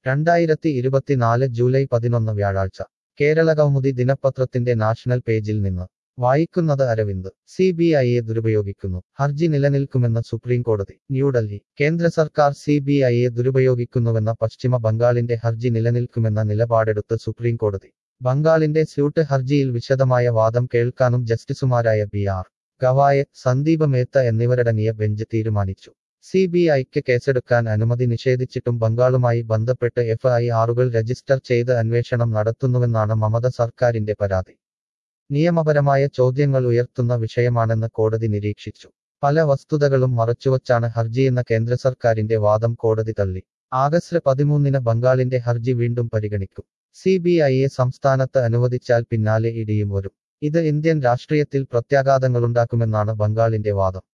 രണ്ടായിരത്തി ഇരുപത്തിനാല് ജൂലൈ പതിനൊന്ന് വ്യാഴാഴ്ച കേരള കൗമുദി ദിനപത്രത്തിന്റെ നാഷണൽ പേജിൽ നിന്ന് വായിക്കുന്നത് അരവിന്ദ് സി ബി ഐയെ ദുരുപയോഗിക്കുന്നു ഹർജി നിലനിൽക്കുമെന്ന് സുപ്രീം കോടതി ന്യൂഡൽഹി കേന്ദ്ര സർക്കാർ സി ബി ഐയെ ദുരുപയോഗിക്കുന്നുവെന്ന പശ്ചിമ ബംഗാളിന്റെ ഹർജി നിലനിൽക്കുമെന്ന നിലപാടെടുത്ത് സുപ്രീം കോടതി ബംഗാളിന്റെ സ്യൂട്ട് ഹർജിയിൽ വിശദമായ വാദം കേൾക്കാനും ജസ്റ്റിസുമാരായ ബി ആർ ഗവായ് സന്ദീപ് മേത്ത എന്നിവരടങ്ങിയ ബെഞ്ച് തീരുമാനിച്ചു സി ബി ഐക്ക് കേസെടുക്കാൻ അനുമതി നിഷേധിച്ചിട്ടും ബംഗാളുമായി ബന്ധപ്പെട്ട് എഫ് ഐ ആറുകൾ രജിസ്റ്റർ ചെയ്ത് അന്വേഷണം നടത്തുന്നുവെന്നാണ് മമത സർക്കാരിന്റെ പരാതി നിയമപരമായ ചോദ്യങ്ങൾ ഉയർത്തുന്ന വിഷയമാണെന്ന് കോടതി നിരീക്ഷിച്ചു പല വസ്തുതകളും മറച്ചുവച്ചാണ് ഹർജിയെന്ന കേന്ദ്ര സർക്കാരിന്റെ വാദം കോടതി തള്ളി ആഗസ്റ്റ് പതിമൂന്നിന് ബംഗാളിന്റെ ഹർജി വീണ്ടും പരിഗണിക്കും സി ബി ഐയെ സംസ്ഥാനത്ത് അനുവദിച്ചാൽ പിന്നാലെ ഇടിയും വരും ഇത് ഇന്ത്യൻ രാഷ്ട്രീയത്തിൽ പ്രത്യാഘാതങ്ങളുണ്ടാക്കുമെന്നാണ് ബംഗാളിന്റെ വാദം